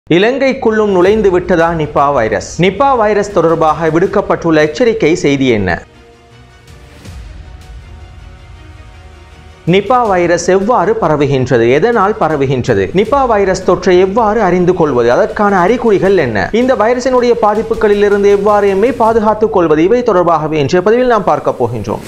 இலங்கைக்குள்ளும் நுழைந்து விட்டதா நிப்பா வைரஸ் நிப்பா வைரஸ் தொடர்பாக விடுக்கப்பட்டுள்ள எச்சரிக்கை செய்தி என்ன நிப்பா வைரஸ் எவ்வாறு பரவுகின்றது எதனால் பரவுகின்றது நிப்பா வைரஸ் தொற்றை எவ்வாறு அறிந்து கொள்வது அதற்கான அறிகுறிகள் என்ன இந்த வைரஸினுடைய பாதிப்புகளில் இருந்து எவ்வாறு எம்மை பாதுகாத்துக் கொள்வது இவை தொடர்பாகவே இன்றைய பதிவில் நாம் பார்க்க போகின்றோம்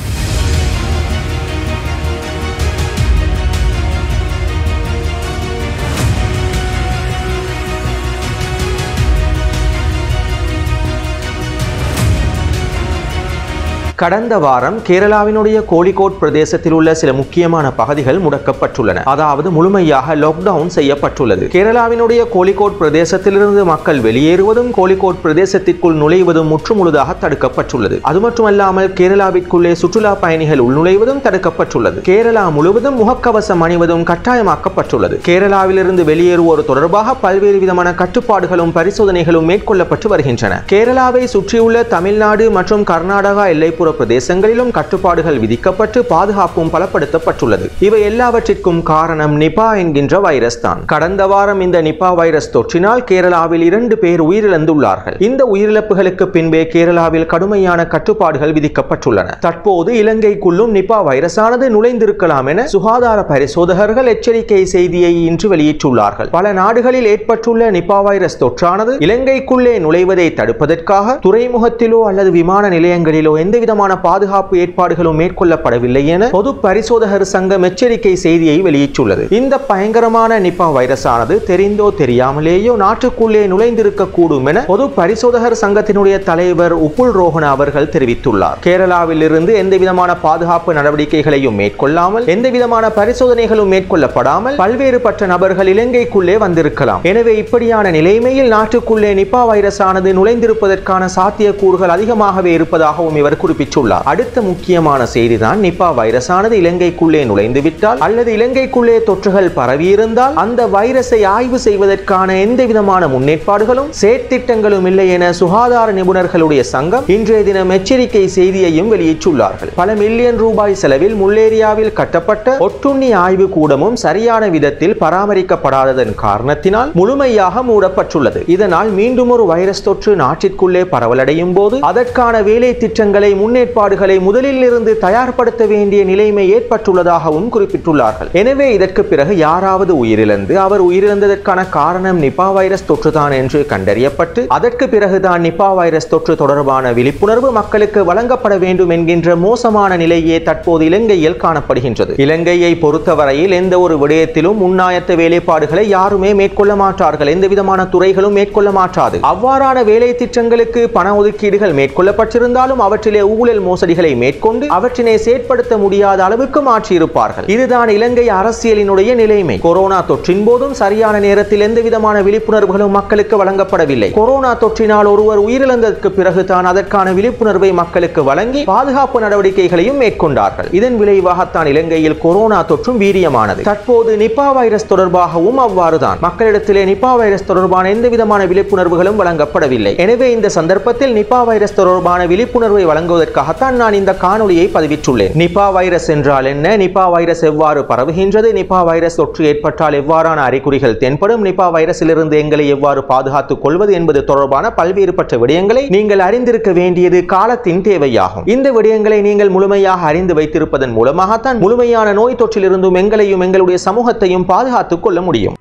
கடந்த வாரம் கேரளாவினுடைய கோழிக்கோட் பிரதேசத்தில் உள்ள சில முக்கியமான பகுதிகள் முடக்கப்பட்டுள்ளன அதாவது முழுமையாக லாக்டவுன் செய்யப்பட்டுள்ளது கேரளாவினுடைய கோழிக்கோட் பிரதேசத்திலிருந்து மக்கள் வெளியேறுவதும் கோழிக்கோட் பிரதேசத்திற்குள் நுழைவதும் முற்றுமுழுதாக தடுக்கப்பட்டுள்ளது அது மட்டுமல்லாமல் கேரளாவிற்குள்ளே சுற்றுலா பயணிகள் உள்நுழைவதும் தடுக்கப்பட்டுள்ளது கேரளா முழுவதும் முகக்கவசம் அணிவதும் கட்டாயமாக்கப்பட்டுள்ளது கேரளாவிலிருந்து வெளியேறுவோர் தொடர்பாக பல்வேறு விதமான கட்டுப்பாடுகளும் பரிசோதனைகளும் மேற்கொள்ளப்பட்டு வருகின்றன கேரளாவை சுற்றியுள்ள தமிழ்நாடு மற்றும் கர்நாடகா எல்லைப்புற பிரதேசங்களிலும் கட்டுப்பாடுகள் விதிக்கப்பட்டு பாதுகாப்பும் பலப்படுத்தப்பட்டுள்ளது இவை எல்லாவற்றிற்கும் காரணம் நிபா என்கின்ற வைரஸ் தான் கடந்த வாரம் இந்த நிபா வைரஸ் தொற்றினால் கேரளாவில் இரண்டு பேர் உயிரிழந்துள்ளார்கள் இந்த உயிரிழப்புகளுக்கு பின்பே கேரளாவில் கடுமையான கட்டுப்பாடுகள் விதிக்கப்பட்டுள்ளன தற்போது இலங்கைக்குள்ளும் நிபா வைரஸானது நுழைந்திருக்கலாம் என சுகாதார பரிசோதகர்கள் எச்சரிக்கை செய்தியை இன்று வெளியிட்டுள்ளார்கள் பல நாடுகளில் ஏற்பட்டுள்ள நிபா வைரஸ் தொற்றானது இலங்கைக்குள்ளே நுழைவதை தடுப்பதற்காக துறைமுகத்திலோ அல்லது விமான நிலையங்களிலோ எந்தவிதமான பாதுகாப்பு ஏற்பாடுகளும் மேற்கொள்ளப்படவில்லை என பொது பரிசோதகர் சங்கம் எச்சரிக்கை செய்தியை வெளியிட்டுள்ளது இந்த பயங்கரமான நிபா வைரஸ் ஆனது தெரிந்தோ தெரியாமலேயோ நாட்டுக்குள்ளே நுழைந்திருக்க கூடும் என பொது பரிசோதகர் சங்கத்தினுடைய தலைவர் உப்புல் ரோஹன அவர்கள் தெரிவித்துள்ளார் கேரளாவில் இருந்து எந்தவிதமான பாதுகாப்பு நடவடிக்கைகளையும் மேற்கொள்ளாமல் எந்தவிதமான பரிசோதனைகளும் மேற்கொள்ளப்படாமல் பல்வேறுபட்ட நபர்கள் இலங்கைக்குள்ளே வந்திருக்கலாம் எனவே இப்படியான நிலைமையில் நாட்டுக்குள்ளே நிபா வைரஸ் ஆனது நுழைந்திருப்பதற்கான சாத்தியக்கூறுகள் அதிகமாகவே இருப்பதாகவும் இவர் குறிப்பிட்டுள்ளார் அடுத்த முக்கியமான செய்திதான் நிபா வைரஸ் ஆனது இலங்கைக்குள்ளே நுழைந்து விட்டால் அல்லது இலங்கைக்குள்ளே தொற்றுகள் பரவியிருந்தால் அந்த வைரஸை ஆய்வு செய்வதற்கான எந்த விதமான முன்னேற்பாடுகளும் செயற்திட்டங்களும் இல்லை என சுகாதார நிபுணர்களுடைய சங்கம் இன்றைய தினம் எச்சரிக்கை செய்தியையும் வெளியிட்டுள்ளார்கள் பல மில்லியன் ரூபாய் செலவில் முல்லேரியாவில் கட்டப்பட்ட ஒட்டுண்ணி ஆய்வு கூடமும் சரியான விதத்தில் பராமரிக்கப்படாததன் காரணத்தினால் முழுமையாக மூடப்பட்டுள்ளது இதனால் மீண்டும் ஒரு வைரஸ் தொற்று நாட்டிற்குள்ளே பரவலடையும் போது அதற்கான வேலை திட்டங்களை முன்னேற்பாடுகளை முதலில் இருந்து தயார்படுத்த வேண்டிய நிலைமை ஏற்பட்டுள்ளதாகவும் குறிப்பிட்டுள்ளார்கள் எனவே இதற்கு பிறகு யாராவது உயிரிழந்து அவர் உயிரிழந்ததற்கான காரணம் நிபா வைரஸ் தொற்றுதான் என்று கண்டறியப்பட்டு அதற்கு பிறகுதான் நிபா வைரஸ் தொற்று தொடர்பான விழிப்புணர்வு மக்களுக்கு வழங்கப்பட வேண்டும் என்கின்ற மோசமான நிலையே தற்போது இலங்கையில் காணப்படுகின்றது இலங்கையை பொறுத்தவரையில் எந்த ஒரு விடயத்திலும் முன்னாயத்த வேலைப்பாடுகளை யாருமே மேற்கொள்ள மாட்டார்கள் எந்த விதமான துறைகளும் மேற்கொள்ள மாட்டாது அவ்வாறான வேலை திட்டங்களுக்கு பண ஒதுக்கீடுகள் மேற்கொள்ளப்பட்டிருந்தாலும் அவற்றிலே ஊழல் மோசடிகளை மேற்கொண்டு அவற்றினை செயற்படுத்த முடியாத அளவுக்கு மாற்றியிருப்பார்கள் இதுதான் இலங்கை அரசியலினுடைய நிலைமை கொரோனா தொற்றின் போதும் சரியான நேரத்தில் எந்த விதமான விழிப்புணர்வுகளும் மக்களுக்கு வழங்கப்படவில்லை கொரோனா தொற்றினால் ஒருவர் உயிரிழந்ததற்கு பிறகு தான் அதற்கான விழிப்புணர்வை மக்களுக்கு வழங்கி பாதுகாப்பு நடவடிக்கைகளையும் மேற்கொண்டார்கள் இதன் விளைவாகத்தான் இலங்கையில் கொரோனா தொற்றும் வீரியமானது தற்போது நிபா வைரஸ் தொடர்பாகவும் அவ்வாறுதான் மக்களிடத்திலே நிபா வைரஸ் தொடர்பான எந்த விதமான விழிப்புணர்வுகளும் வழங்கப்படவில்லை எனவே இந்த சந்தர்ப்பத்தில் நிபா வைரஸ் தொடர்பான விழிப்புணர்வை வழங்குவதற்காகத்தான் நான் இந்த காணொளியை பதிவிட்டுள்ளேன் நிபா வைரஸ் என்றால் என்ன நிபா வைரஸ் எவ்வாறு பரவுகின்றது நிபா வைரஸ் தொற்று ஏற்பட்டால் எவ்வாறான அறிகுறிகள் தென்படும் நிபா வைரஸிலிருந்து எங்களை எவ்வாறு பாதுகாத்துக் கொள்வது என்பது தொடர்பான பல்வேறுபட்ட விடயங்களை நீங்கள் அறிந்திருக்க வேண்டியது காலத்தின் தேவையாகும் இந்த விடயங்களை நீங்கள் முழுமையாக அறிந்து வைத்திருப்பதன் மூலமாகத்தான் முழுமையான நோய் தொற்றிலிருந்தும் எங்களையும் எங்களுடைய சமூகத்தையும் பாதுகாத்துக் கொள்ள முடியும்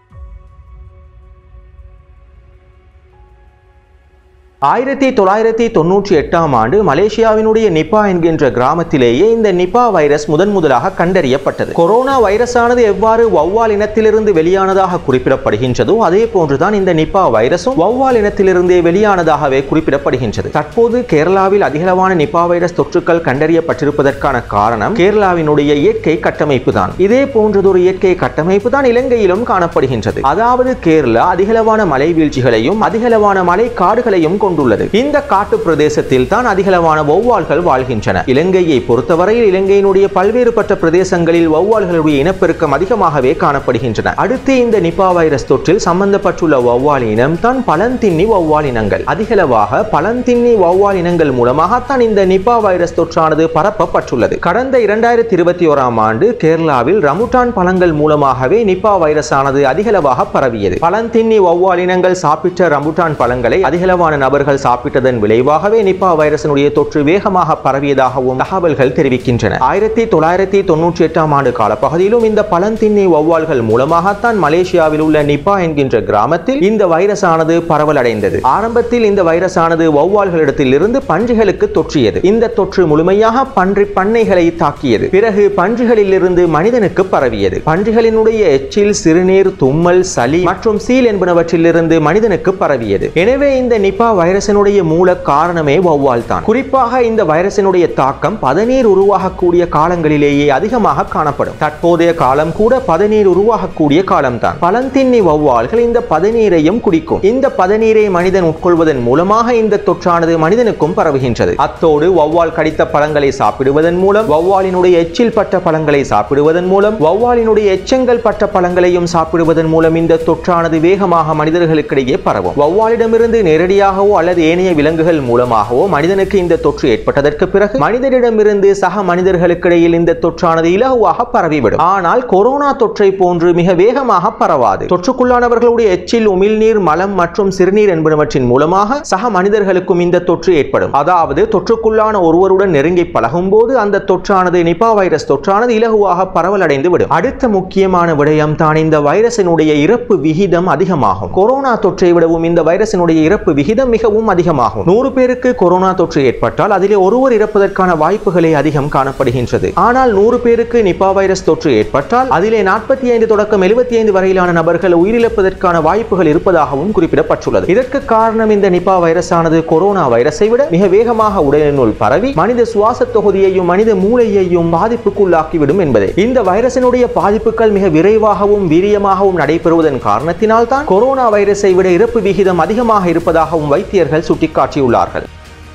ஆயிரத்தி தொள்ளாயிரத்தி தொன்னூற்றி எட்டாம் ஆண்டு மலேசியாவினுடைய நிபா என்கின்ற கிராமத்திலேயே இந்த நிபா வைரஸ் முதன் முதலாக கண்டறியப்பட்டது கொரோனா வைரஸானது எவ்வாறு வௌவால் இனத்திலிருந்து வெளியானதாக குறிப்பிடப்படுகின்றதோ அதே போன்றுதான் இந்த நிபா வைரஸும் வௌவால் இனத்திலிருந்தே வெளியானதாகவே குறிப்பிடப்படுகின்றது தற்போது கேரளாவில் அதிகளவான நிபா வைரஸ் தொற்றுக்கள் கண்டறியப்பட்டிருப்பதற்கான காரணம் கேரளாவினுடைய இயற்கை கட்டமைப்பு தான் இதே போன்றதொரு இயற்கை கட்டமைப்பு தான் இலங்கையிலும் காணப்படுகின்றது அதாவது கேரளா அதிகளவான மலை வீழ்ச்சிகளையும் அதிகளவான மலை காடுகளையும் கொண்டுள்ளது இந்த காட்டு பிரதேசத்தில் தான் அதிகளவான வௌவால்கள் வாழ்கின்றன இலங்கையை பொறுத்தவரையில் இலங்கையினுடைய பல்வேறுபட்ட பிரதேசங்களில் வௌவால்களுடைய இனப்பெருக்கம் அதிகமாகவே காணப்படுகின்றன அடுத்து இந்த நிபா வைரஸ் தொற்றில் சம்பந்தப்பட்டுள்ள வௌவால் இனம் தான் பழந்தின்னி வௌவால் இனங்கள் அதிகளவாக பழந்தின்னி வௌவால் இனங்கள் மூலமாகத்தான் இந்த நிபா வைரஸ் தொற்றானது பரப்பப்பட்டுள்ளது கடந்த இரண்டாயிரத்தி இருபத்தி ஓராம் ஆண்டு கேரளாவில் ரமுட்டான் பழங்கள் மூலமாகவே நிபா வைரஸ் ஆனது அதிகளவாக பரவியது பழந்தின்னி வௌவால் இனங்கள் சாப்பிட்ட ரமுட்டான் பழங்களை அதிகளவான நபர்கள் சாப்பிட்டதன் விளைவாகவே நிபா வைரஸினுடைய தொற்று வேகமாக பரவியதாகவும் தகவல்கள் தெரிவிக்கின்றன ஆயிரத்தி தொள்ளாயிரத்தி தொன்னூற்றி எட்டாம் ஆண்டு காலப்பகுதியிலும் இந்த பழந்தின்னி வௌவால்கள் மூலமாகத்தான் மலேசியாவில் உள்ள நிபா என்கின்ற கிராமத்தில் இந்த வைரஸ் ஆனது பரவலடைந்தது ஆரம்பத்தில் இந்த வைரஸ் ஆனது வௌவால்களிடத்தில் இருந்து பன்றிகளுக்கு தொற்றியது இந்த தொற்று முழுமையாக பன்றி பண்ணைகளை தாக்கியது பிறகு பன்றிகளில் இருந்து மனிதனுக்கு பரவியது பன்றிகளினுடைய எச்சில் சிறுநீர் தும்மல் சளி மற்றும் சீல் என்பனவற்றிலிருந்து மனிதனுக்கு பரவியது எனவே இந்த நிபா வைரஸினுடைய மூல காரணமே வௌவால் தான் குறிப்பாக இந்த வைரஸினுடைய தாக்கம் பதநீர் உருவாகக்கூடிய காலங்களிலேயே அதிகமாக காணப்படும் தற்போதைய காலம் கூட பதநீர் உருவாகக்கூடிய காலம்தான் பழந்தின்னி வௌவால்கள் இந்த பதநீரையும் குடிக்கும் இந்த பதநீரை மனிதன் உட்கொள்வதன் மூலமாக இந்த தொற்றானது மனிதனுக்கும் பரவுகின்றது அத்தோடு வௌவால் கடித்த பழங்களை சாப்பிடுவதன் மூலம் வௌவாலினுடைய எச்சில் பட்ட பழங்களை சாப்பிடுவதன் மூலம் வௌவாலினுடைய எச்சங்கள் பட்ட பழங்களையும் சாப்பிடுவதன் மூலம் இந்த தொற்றானது வேகமாக மனிதர்களுக்கிடையே பரவும் வௌவாலிடமிருந்து நேரடியாகவோ அல்லது ஏனைய விலங்குகள் மூலமாகவோ மனிதனுக்கு இந்த தொற்று ஏற்பட்டதற்கு பிறகு மனிதனிடமிருந்து சக மனிதர்களுக்கிடையில் இந்த தொற்றானது இலகுவாக பரவிவிடும் ஆனால் கொரோனா தொற்றை போன்று மிக வேகமாக பரவாது தொற்றுக்குள்ளானவர்களுடைய எச்சில் உமிழ்நீர் மலம் மற்றும் சிறுநீர் என்பனவற்றின் மூலமாக சக மனிதர்களுக்கும் இந்த தொற்று ஏற்படும் அதாவது தொற்றுக்குள்ளான ஒருவருடன் நெருங்கி பழகும் போது அந்த தொற்றானது நிபா வைரஸ் தொற்றானது இலகுவாக பரவலடைந்து விடும் அடுத்த முக்கியமான விடயம் தான் இந்த வைரஸினுடைய இறப்பு விகிதம் அதிகமாகும் கொரோனா தொற்றை விடவும் இந்த வைரஸினுடைய இறப்பு விகிதம் மிகவும் அதிகமாகும் நூறு பேருக்கு கொரோனா தொற்று ஏற்பட்டால் அதிலே ஒருவர் இறப்பதற்கான வாய்ப்புகளே அதிகம் காணப்படுகின்றது ஆனால் நூறு பேருக்கு நிபா வைரஸ் தொற்று ஏற்பட்டால் அதிலே நாற்பத்தி ஐந்து தொடக்கம் எழுபத்தி ஐந்து வரையிலான நபர்கள் உயிரிழப்பதற்கான வாய்ப்புகள் இருப்பதாகவும் குறிப்பிடப்பட்டுள்ளது இதற்கு காரணம் இந்த நிபா வைரஸ் ஆனது கொரோனா வைரஸை விட மிக வேகமாக உடலினுள் பரவி மனித சுவாச தொகுதியையும் மனித மூளையையும் பாதிப்புக்குள்ளாக்கிவிடும் என்பதே இந்த வைரஸினுடைய பாதிப்புகள் மிக விரைவாகவும் வீரியமாகவும் நடைபெறுவதன் காரணத்தினால் தான் கொரோனா வைரஸை விட இறப்பு விகிதம் அதிகமாக இருப்பதாகவும் வைத்தியர்கள் சுட்டிக்காட்டியுள்ளார்கள்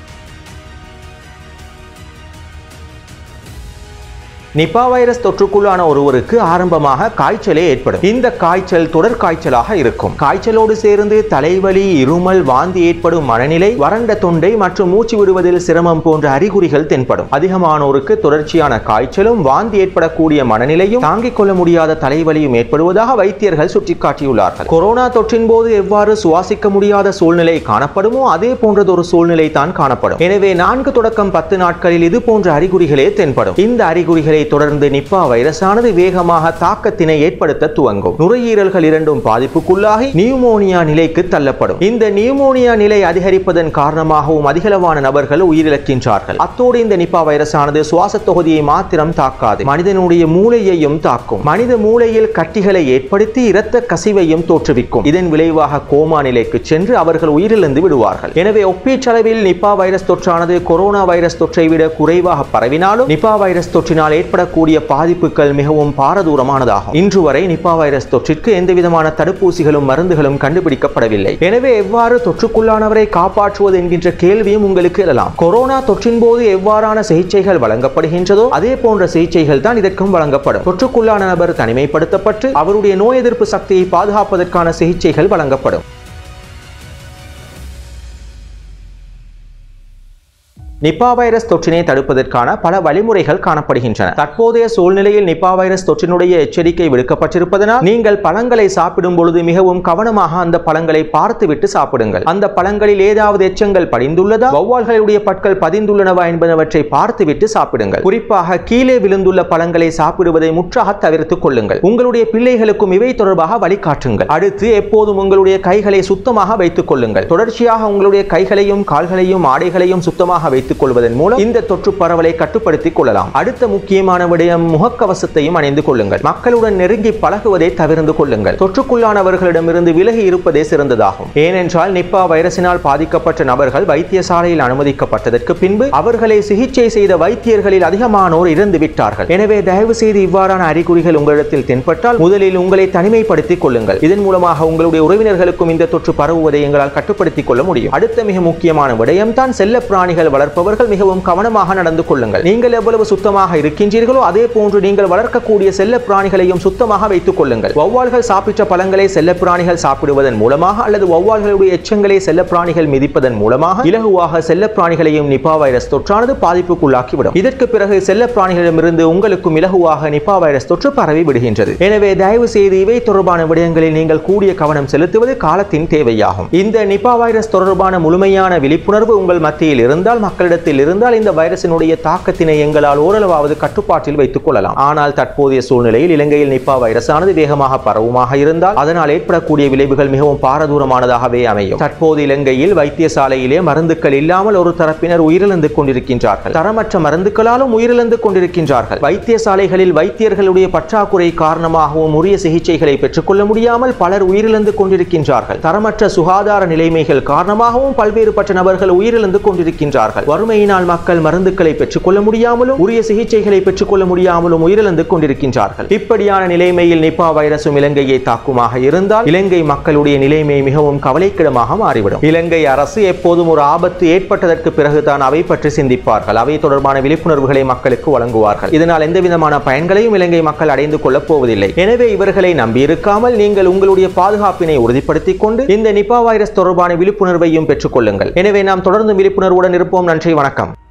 நிபா வைரஸ் தொற்றுக்குள்ளான ஒருவருக்கு ஆரம்பமாக காய்ச்சலே ஏற்படும் இந்த காய்ச்சல் தொடர் காய்ச்சலாக இருக்கும் காய்ச்சலோடு சேர்ந்து தலைவலி இருமல் வாந்தி ஏற்படும் மனநிலை வறண்ட தொண்டை மற்றும் மூச்சு விடுவதில் சிரமம் போன்ற அறிகுறிகள் தென்படும் அதிகமானோருக்கு தொடர்ச்சியான காய்ச்சலும் வாந்தி ஏற்படக்கூடிய மனநிலையும் தாங்கிக் கொள்ள முடியாத தலைவலியும் ஏற்படுவதாக வைத்தியர்கள் சுட்டிக்காட்டியுள்ளார்கள் கொரோனா தொற்றின் போது எவ்வாறு சுவாசிக்க முடியாத சூழ்நிலை காணப்படுமோ அதே போன்றதொரு சூழ்நிலை தான் காணப்படும் எனவே நான்கு தொடக்கம் பத்து நாட்களில் இது போன்ற அறிகுறிகளே தென்படும் இந்த அறிகுறிகளை தொடர்ந்து நிப்பா வைரஸானது வேகமாக தாக்கத்தினை ஏற்படுத்த துவங்கும் நுரையீரல்கள் இரண்டும் பாதிப்புக்குள்ளாகி நியூமோனியா நிலைக்கு தள்ளப்படும் இந்த நியூமோனியா நிலை அதிகரிப்பதன் காரணமாகவும் அதிகளவான நபர்கள் உயிரிழக்கின்றார்கள் அத்தோடு இந்த நிப்பா வைரஸானது சுவாச தொகுதியை மாத்திரம் தாக்காது மனிதனுடைய மூளையையும் தாக்கும் மனித மூளையில் கட்டிகளை ஏற்படுத்தி இரத்த கசிவையும் தோற்றுவிக்கும் இதன் விளைவாக கோமா நிலைக்கு சென்று அவர்கள் உயிரிழந்து விடுவார்கள் எனவே ஒப்பீட்டளவில் நிப்பா வைரஸ் தொற்றானது கொரோனா வைரஸ் தொற்றை விட குறைவாக பரவினாலும் நிப்பா வைரஸ் தொற்றினால் ஏற்படக்கூடிய பாதிப்புகள் மிகவும் பாரதூரமானதாகும் இன்று வரை நிப்பா வைரஸ் தொற்றிற்கு எந்தவிதமான தடுப்பூசிகளும் மருந்துகளும் கண்டுபிடிக்கப்படவில்லை எனவே எவ்வாறு தொற்றுக்குள்ளானவரை காப்பாற்றுவது என்கின்ற கேள்வியும் உங்களுக்கு எழலாம் கொரோனா தொற்றின் போது எவ்வாறான சிகிச்சைகள் வழங்கப்படுகின்றதோ அதே போன்ற சிகிச்சைகள் தான் இதற்கும் வழங்கப்படும் தொற்றுக்குள்ளான நபர் தனிமைப்படுத்தப்பட்டு அவருடைய நோய் எதிர்ப்பு சக்தியை பாதுகாப்பதற்கான சிகிச்சைகள் வழங்கப்படும் நிப்பா வைரஸ் தொற்றினை தடுப்பதற்கான பல வழிமுறைகள் காணப்படுகின்றன தற்போதைய சூழ்நிலையில் நிப்பா வைரஸ் தொற்றினுடைய எச்சரிக்கை விடுக்கப்பட்டிருப்பதனால் நீங்கள் பழங்களை சாப்பிடும் பொழுது மிகவும் கவனமாக அந்த பழங்களை பார்த்துவிட்டு சாப்பிடுங்கள் அந்த பழங்களில் ஏதாவது எச்சங்கள் படிந்துள்ளதா வௌவால்களுடைய பற்கள் பதிந்துள்ளனவா என்பனவற்றை பார்த்துவிட்டு சாப்பிடுங்கள் குறிப்பாக கீழே விழுந்துள்ள பழங்களை சாப்பிடுவதை முற்றாக தவிர்த்துக் கொள்ளுங்கள் உங்களுடைய பிள்ளைகளுக்கும் இவை தொடர்பாக வழிகாட்டுங்கள் அடுத்து எப்போதும் உங்களுடைய கைகளை சுத்தமாக வைத்துக் கொள்ளுங்கள் தொடர்ச்சியாக உங்களுடைய கைகளையும் கால்களையும் ஆடைகளையும் சுத்தமாக வைத்துக் வைத்துக் கொள்வதன் மூலம் இந்த தொற்று பரவலை கட்டுப்படுத்திக் கொள்ளலாம் அடுத்த முக்கியமான விடயம் முகக்கவசத்தையும் அணிந்து கொள்ளுங்கள் மக்களுடன் நெருங்கி பழகுவதை தவிர்த்து கொள்ளுங்கள் தொற்றுக்குள்ளானவர்களிடமிருந்து விலகி இருப்பதே சிறந்ததாகும் ஏனென்றால் நிப்பா வைரசினால் பாதிக்கப்பட்ட நபர்கள் வைத்தியசாலையில் அனுமதிக்கப்பட்டதற்கு பின்பு அவர்களை சிகிச்சை செய்த வைத்தியர்களில் அதிகமானோர் இறந்து விட்டார்கள் எனவே தயவு செய்து இவ்வாறான அறிகுறிகள் உங்களிடத்தில் தென்பட்டால் முதலில் உங்களை தனிமைப்படுத்திக் கொள்ளுங்கள் இதன் மூலமாக உங்களுடைய உறவினர்களுக்கும் இந்த தொற்று பரவுவதை எங்களால் கட்டுப்படுத்திக் கொள்ள முடியும் அடுத்த மிக முக்கியமான விடயம் தான் செல்ல பிராணிகள் வளர்ப்பவர்கள் மிகவும் கவனமாக நடந்து கொள்ளுங்கள் நீங்கள் எவ்வளவு சுத்தமாக இருக்கின்றீர்களோ அதே போன்று நீங்கள் வளர்க்கக்கூடிய செல்ல பிராணிகளையும் சுத்தமாக வைத்துக் கொள்ளுங்கள் வௌவால்கள் சாப்பிட்ட பழங்களை செல்ல பிராணிகள் சாப்பிடுவதன் மூலமாக அல்லது வௌவால்களுடைய எச்சங்களை செல்ல பிராணிகள் மிதிப்பதன் மூலமாக இலகுவாக செல்ல பிராணிகளையும் நிபா வைரஸ் தொற்றானது பாதிப்புக்குள்ளாக்கிவிடும் இதற்கு பிறகு செல்ல பிராணிகளிடமிருந்து உங்களுக்கும் இலகுவாக நிபா வைரஸ் தொற்று பரவி விடுகின்றது எனவே தயவு செய்து இவை தொடர்பான விடயங்களில் நீங்கள் கூடிய கவனம் செலுத்துவது காலத்தின் தேவையாகும் இந்த நிபா வைரஸ் தொடர்பான முழுமையான விழிப்புணர்வு உங்கள் மத்தியில் இருந்தால் மக்களிடத்தில் இருந்தால் இந்த வைரசினுடைய தாக்கத்தினை எங்களால் ஓரளவாவது கட்டுப்பாட்டில் வைத்துக் கொள்ளலாம் ஆனால் தற்போதைய சூழ்நிலையில் இலங்கையில் நிப்பா வைரஸ் ஆனது வேகமாக பரவுமாக இருந்தால் அதனால் ஏற்படக்கூடிய விளைவுகள் மிகவும் பாரதூரமானதாகவே அமையும் தற்போது இலங்கையில் வைத்தியசாலையிலே மருந்துகள் இல்லாமல் ஒரு தரப்பினர் உயிரிழந்து கொண்டிருக்கின்றார்கள் தரமற்ற மருந்துகளாலும் உயிரிழந்து கொண்டிருக்கின்றார்கள் வைத்தியசாலைகளில் வைத்தியர்களுடைய பற்றாக்குறை காரணமாகவும் உரிய சிகிச்சைகளை பெற்றுக்கொள்ள முடியாமல் பலர் உயிரிழந்து கொண்டிருக்கின்றார்கள் தரமற்ற சுகாதார நிலைமைகள் காரணமாகவும் பல்வேறுபட்ட நபர்கள் உயிரிழந்து கொண்டிருக்கின்றார்கள் வறுமையினால் மக்கள் மருந்துகளை பெற்றுக்கொள்ள முடியாமலும் உரிய சிகிச்சைகளை பெற்றுக்கொள்ள முடியாமலும் உயிரிழந்து கொண்டிருக்கின்றார்கள் இப்படியான நிலைமையில் நிபா வைரசும் இலங்கையை தாக்குமாக இருந்தால் இலங்கை மக்களுடைய நிலைமை மிகவும் கவலைக்கிடமாக மாறிவிடும் இலங்கை அரசு எப்போதும் ஒரு ஆபத்து ஏற்பட்டதற்கு பிறகுதான் அவை பற்றி சிந்திப்பார்கள் அவை தொடர்பான விழிப்புணர்வுகளை மக்களுக்கு வழங்குவார்கள் இதனால் எந்த விதமான பயன்களையும் இலங்கை மக்கள் அடைந்து கொள்ளப் போவதில்லை எனவே இவர்களை நம்பியிருக்காமல் நீங்கள் உங்களுடைய பாதுகாப்பினை உறுதிப்படுத்திக் கொண்டு இந்த நிபா வைரஸ் தொடர்பான விழிப்புணர்வையும் பெற்றுக் கொள்ளுங்கள் எனவே நாம் தொடர்ந்து விழிப்புணர்வுடன் இருப்போம் நன்றி வணக்கம்